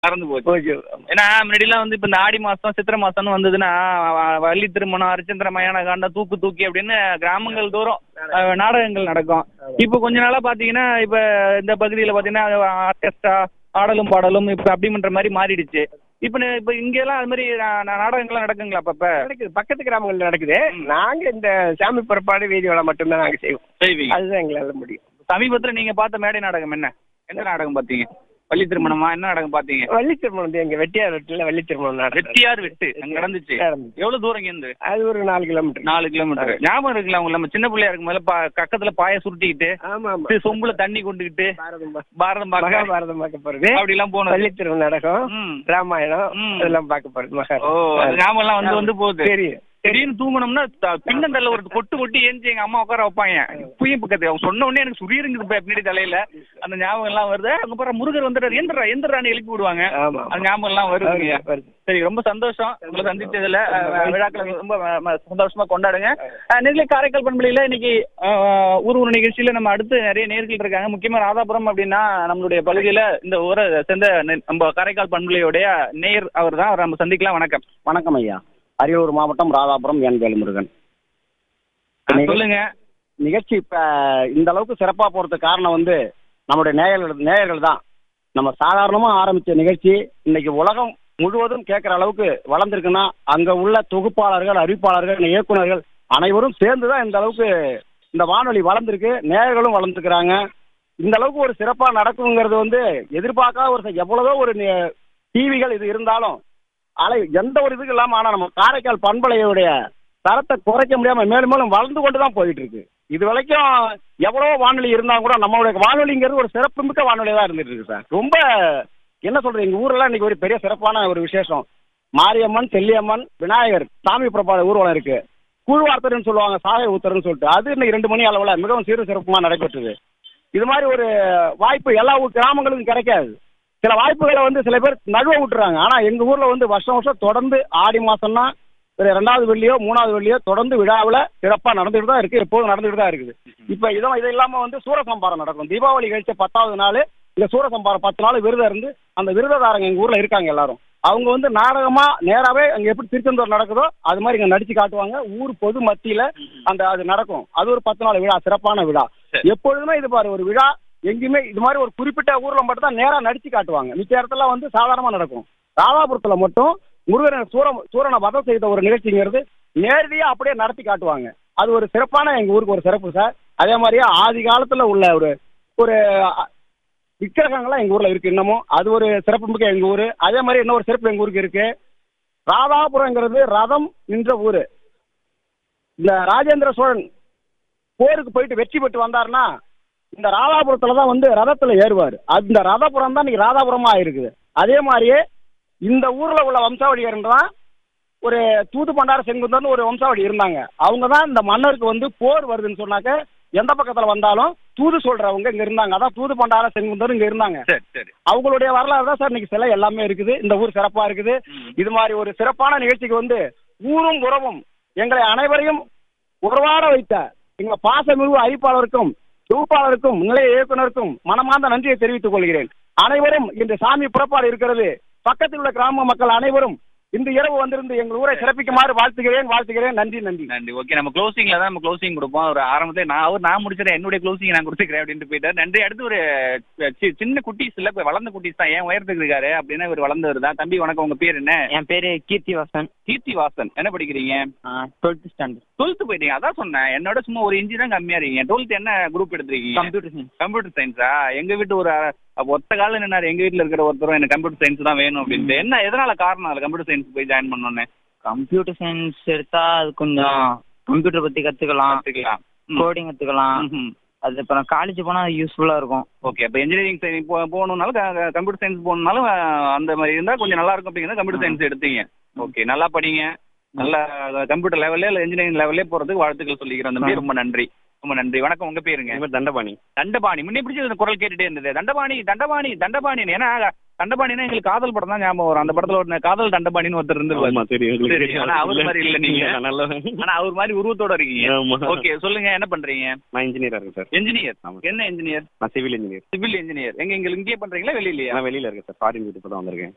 மறந்து போச்சு போச்சு ஏன்னா முன்னாடிலாம் வந்து இப்ப இந்த ஆடி மாசம் சித்திரை மாசம்னு வந்ததுன்னா வ- வள்ளி திருமணம் அரிச்சந்திர மயான காண்டம் தூக்கு தூக்கி அப்படின்னு கிராமங்கள் தோறும் அஹ், நாடகங்கள் நடக்கும் இப்போ கொஞ்ச நாளா பாத்தீங்கன்னா இப்ப இந்த பகுதியில பாத்தீங்கன்னா ஆர்கெஸ்ட்ரா ஆடலும் பாடலும் இப்ப அப்படின்ற மாதிரி மாறிடுச்சு இப்ப நி- இப்ப இங்க எல்லாம் அது மாதிரி நா- நா- நாடகங்கள்லாம் நடக்குங்களா அப்பப்ப நடக்குது பக்கத்து கிராமங்கள்ல நடக்குது நாங்க இந்த சாமி புறப்பாடு வீதி விழா மட்டும்தான் நாங்க செய்வோம் செய்வீங்க அதுதான் எங்களால முடியும் சமீபத்துல நீங்க பார்த்த மேடை நாடகம் என்ன எந்த நாடகம் பாத்தீங்க வள்ளி திருமணமா என்ன நாடகம் பாத்தீங்க வள்ளி திருமணம் வந்து எங்க வெட்டியார் வீட்டுல வள்ளி திருமணம் நடக்குது. வெட்டியார் வெட்டு அங்க நடந்துச்சு நடந்துச்சு. எவ்வளவு தூரம் இங்க இருந்து அது ஒரு நாலு கிலோமீட்டர் நாலு கிலோமீட்டர் ஞாபகம் இருக்குல்ல அவங்க நம்ம சின்ன பிள்ளையா இருக்கும் போது பா- கக்கத்துல பாய சுருட்டிக்கிட்டு ஆமா ஆமா இது சொம்புல தண்ணி கொண்டுகிட்டு பாரதம் பா- பாரதம் பார்க்க மகாபாரதம் பார்க்க போறது அப்படி எல்லாம் போனது வள்ளி திருமணம் நடக்கும் ம். ராமாயணம் ம். அதெல்லாம் பார்க்க போறது ஓ மகா அது ஞாபகம் எல்லாம் வந்து வந்து போகுது தெரியும் திடீர்னு தூங்கணும்னா த- பின்னந்தல்ல ஒரு கொட்டு கொட்டி ஏஞ்சி எங்க அம்மா உட்கார வைப்பாங்க இப்பயும் பக்கத்து அவங்க சொன்ன உடனே எனக்கு சுரீருங்குது இப்ப பின்னாடி தலையில அந்த ஞாபகம் எல்லாம் வருது அங்க பாரு முருகர் வந்துட்டாரு எந்திரா எந்திரான்னு எழுப்பி விடுவாங்க ஆமா அந்த ஞாபகம் எல்லாம் வருதுங்க வருது. சரி ரொம்ப சந்தோஷம் உங்களை சந்திச்சதுல அஹ், விழாக்களை ரொம்ப ம- ம- சந்தோஷமா கொண்டாடுங்க அஹ், நெல்லை காரைக்கால் பண்பலையில இன்னைக்கு அஹ், ஊர் ஒரு நிகழ்ச்சியில நம்ம அடுத்து நிறைய நேர்கள் இருக்காங்க முக்கியமா ராதாபுரம் அப்படின்னா நம்மளுடைய பகுதியில இந்த ஊரை சேர்ந்த நெ- நம்ம காரைக்கால் பண்பலையுடைய நேர் அவர் தான் அவர் நம்ம சந்திக்கலாம் வணக்கம் வணக்கம் ஐயா அரியலூர் மாவட்டம் ராதாபுரம் என் வேலுமுருகன் அஹ், சொல்லுங்க நிகழ்ச்சி இப்ப இந்த அளவுக்கு சிறப்பா போறதுக்கு காரணம் வந்து நம்முடைய நேயர்கள் நேயர்கள் தான் நம்ம சாதாரணமா ஆரம்பிச்ச நிகழ்ச்சி இன்னைக்கு உலகம் முழுவதும் கேட்கிற அளவுக்கு வளர்ந்துருக்குன்னா அங்க உள்ள தொகுப்பாளர்கள் அறிவிப்பாளர்கள் இயக்குனர்கள் அனைவரும் சேர்ந்து தான் இந்த அளவுக்கு இந்த வானொலி வளர்ந்துருக்கு நேயர்களும் வளர்ந்துருக்குறாங்க இந்த அளவுக்கு ஒரு சிறப்பா நடக்குங்கிறது வந்து எதிர்பார்க்காத ஒரு ச- எவ்வளவோ ஒரு டிவிகள் இது இருந்தாலும் அலை எந்த ஒரு இதுக்கு இல்லாம ஆனா நம்ம காரைக்கால் பண்பலையுடைய தரத்தை குறைக்க முடியாம மேலும் மேலும் வளர்ந்து கொண்டு தான் போயிட்டு இருக்கு இது வரைக்கும் எவ்வளவோ வானொலி இருந்தா கூட நம்மளுடைய வானொலிங்கிறது ஒரு சிறப்புமிக்க வானொலியா தான் இருந்துட்டு இருக்கு சார் ரொம்ப என்ன சொல்றது எங்க ஊர்ல இன்னைக்கு ஒரு பெரிய சிறப்பான ஒரு விசேஷம் மாரியம்மன் செல்லியம்மன் விநாயகர் சாமி புறப்பாடு ஊர்வலம் இருக்கு கூழ்வார்த்தர்னு சொல்லுவாங்க சாகை ஊத்தர்னு சொல்லிட்டு அது இன்னைக்கு ரெண்டு மணி அளவுல மிகவும் சீரும் சிறப்புமா நடைபெற்றது இது மாதிரி ஒரு வாய்ப்பு எல்லா ஊர் கிராமங்களுக்கும் கிடைக்காது சில வாய்ப்புகளை வந்து சில பேர் நழுவ விட்டுறாங்க ஆனா எங்க ஊர்ல வந்து வருஷம் வருஷம் தொடர்ந்து ஆடி மாசம்னா ஒரு ரெண்டாவது வெள்ளியோ மூணாவது வெள்ளியோ தொடர்ந்து விழாவில் சிறப்பாக நடந்துட்டு தான் இருக்கு எப்போதும் நடந்துட்டு தான் இருக்குது இப்போ இதெல்லாம் இது இல்லாம வந்து சூரசம்பாரம் நடக்கும் தீபாவளி கழிச்ச பத்தாவது நாள் இந்த சூரசம்பாரம் பத்து நாள் விரதம் இருந்து அந்த விரததாரங்க எங்க ஊர்ல இருக்காங்க எல்லாரும் அவங்க வந்து நாடகமா நேராவே அங்க எப்படி திருச்செந்தூர் நடக்குதோ அது மாதிரி இங்க நடிச்சு காட்டுவாங்க ஊர் பொது மத்தியில அந்த அது நடக்கும் அது ஒரு பத்து நாள் விழா சிறப்பான விழா சரி. எப்பொழுதுமே இது பாரு ஒரு விழா எங்கேயுமே இது மாதிரி ஒரு குறிப்பிட்ட ஊர்ல மட்டும் தான் நேரா நடிச்சு காட்டுவாங்க மிச்ச இடத்துல வந்து சாதாரணமா நடக்கும் ராதாபுரத்துல மட்டும் முருகனை சூரம் சூரனை வதம் செய்த ஒரு நிகழ்ச்சிங்கிறது நேரடியா அப்படியே நடத்தி காட்டுவாங்க அது ஒரு சிறப்பான எங்க ஊருக்கு ஒரு சிறப்பு சார் அதே மாதிரியே ஆதி காலத்துல உள்ள ஒரு ஒரு அ, விக்கிரகங்கள்லாம் எங்க ஊர்ல இருக்கு இன்னமும் அது ஒரு சிறப்பு மிக்க எங்க ஊரு அதே மாதிரி இன்னொரு சிறப்பு எங்க ஊருக்கு இருக்கு ராதாபுரங்கிறது ரதம் நின்ற ஊரு இந்த ராஜேந்திர சோழன் போருக்கு போயிட்டு வெற்றி பெற்று வந்தாருன்னா இந்த ராதாபுரத்துல தான் வந்து ரதத்துல ஏறுவார் அந்த ரதபுரம் தான் இன்னைக்கு ராதாபுரமா இருக்குது அதே மாதிரியே இந்த ஊர்ல உள்ள வம்சாவளியர் தான் ஒரு தூது பண்டார செங்குந்தர்னு ஒரு வம்சாவளி இருந்தாங்க அவங்க தான் இந்த மன்னருக்கு வந்து போர் வருதுன்னு சொன்னாக்க எந்த பக்கத்துல வந்தாலும் தூது சொல்றவங்க இங்க இருந்தாங்க அதான் தூது பண்டார செங்குந்தர் இங்க இருந்தாங்க சரி சரி அவங்களுடைய வரலாறு தான் சார் இன்னைக்கு சிலை எல்லாமே இருக்குது இந்த ஊர் சிறப்பா இருக்குது ம். இது மாதிரி ஒரு சிறப்பான நிகழ்ச்சிக்கு வந்து ஊரும் உறவும் எங்களை அனைவரையும் உறவாட வைத்த எங்க பாசமிகு அறிவிப்பாளருக்கும் தொகுப்பாளருக்கும் நிலைய இயக்குனருக்கும் மனமார்ந்த நன்றியை தெரிவித்துக் கொள்கிறேன் அனைவரும் இன்று சாமி புறப்பாடு இருக்கிறது பக்கத்தில் உள்ள கிராம மக்கள் அனைவரும் இன்று இரவு வந்திருந்து எங்கள் ஊரை சிறப்பிக்குமாறு வாழ்த்துகிறேன் வாழ்த்துகிறேன் நன்றி நன்றி நன்றி ஓகே நம்ம க்ளோசிங்ல தான் நம்ம க்ளோசிங் கொடுப்போம் ஒரு ஆரம்பத்துல நான் அவர் நான் முடிச்சிடறேன் என்னுடைய க்ளோசிங் நான் கொடுத்துக்கிறேன் அப்படின்ட்டு போயிட்டார் நன்றி அடுத்து ஒரு சி- சின்ன குட்டீஸ் இல்ல இப்ப வளர்ந்த குட்டீஸ் தான் ஏன் உயரத்துக்கு இருக்காரு அப்படின்னா இவர் வளர்ந்தவர் தான் தம்பி வணக்கம் உங்க பேர் என்ன என் பேரு கீர்த்தி வாசன் கீர்த்தி வாசன் என்ன படிக்கிறீங்க டுவெல்த் ஸ்டாண்டர்ட் டுவெல்த் போயிட்டீங்க அதான் சொன்னேன் என்னோட சும்மா ஒரு இன்ஜி தான் கம்மியா இருக்கீங்க டுவெல்த் என்ன குரூப் எடுத்திருக்கீங்க கம்ப்யூட்டர் சயின்ஸ் கம்ப்யூட்டர் சயின்ஸா எங்க வீட்டு ஒரு அஹ், ஒத்த கால நின்னாரு எங்க வீட்ல இருக்கிற ஒருத்தரும் எனக்கு கம்ப்யூட்டர் சயின்ஸ் தான் வேணும் அப்படின்ட்டு என்ன எதனால காரணம் அதுல கம்ப்யூட்டர் சயின்ஸ் போய் ஜாயின் பண்ணோன்னு கம்ப்யூட்டர் சயின்ஸ் எடுத்தா அது கொஞ்சம் கம்ப்யூட்டர் பத்தி கத்துக்கலாம் கத்துக்கலாம் கோடிங் கத்துக்கலாம் அது அப்புறம் காலேஜ் போனா யூஸ்ஃபுல்லா இருக்கும் ஓகே அப்போ இன்ஜினியரிங் சயின்ஸ் போ போகணுன்னாலும் கம்ப்யூட்டர் சயின்ஸ் போகணுன்னாலும் அஹ், அந்த மாதிரி இருந்தால் கொஞ்சம் நல்லா இருக்கும் அப்படிங்கிறது கம்ப்யூட்டர் சயின்ஸ் எடுத்தீங்க ஓகே நல்லா படிங்க நல்ல கம்ப்யூட்டர் லெவல்லே இல்லை இன்ஜினியரிங் லெவல்லே போகிறதுக்கு வாழ்த்துக்கள் சொல்லிக்கிறேன் தம்பி ரொம்ப நன்றி ரொம்ப நன்றி வணக்கம் உங்கள் பேருங்க தண்டபாணி தண்டபாணி முன்னே பிடிச்சி இந்த குரல் கேட்டுட்டே இருந்தது தண்டபாணி தண்டபாணி தண்டபாணி ஏன்னா தண்டபாணினா எங்களுக்கு காதல் படம் தான் ஞாபகம் வரும் அந்த படத்துல ஒரு காதல் தண்டபாணின்னு ஒருத்தர் இருந்துருவாரு தெரியும் சரி, ஆனா அவர் மாதிரி இல்ல நீங்க. நல்ல ஆனா அவர் மாதிரி உருவத்தோட இருக்கீங்க ஆமா. ஓகே சொல்லுங்க என்ன பண்றீங்க நான் இன்ஜினியரா இருக்கேன் சார் என்ஜினியர் ஆமா. என்ன என்ஜினியர் நான் சிவில் இன்ஜினியர் சிவில் இன்ஜினியர் எங்க எங்க இங்கேயே பண்றீங்களா வெளியிலயா நான் வெளியில இருக்கேன் சார் ஃபாரின் வீட்டு தான் வந்திருக்கேன்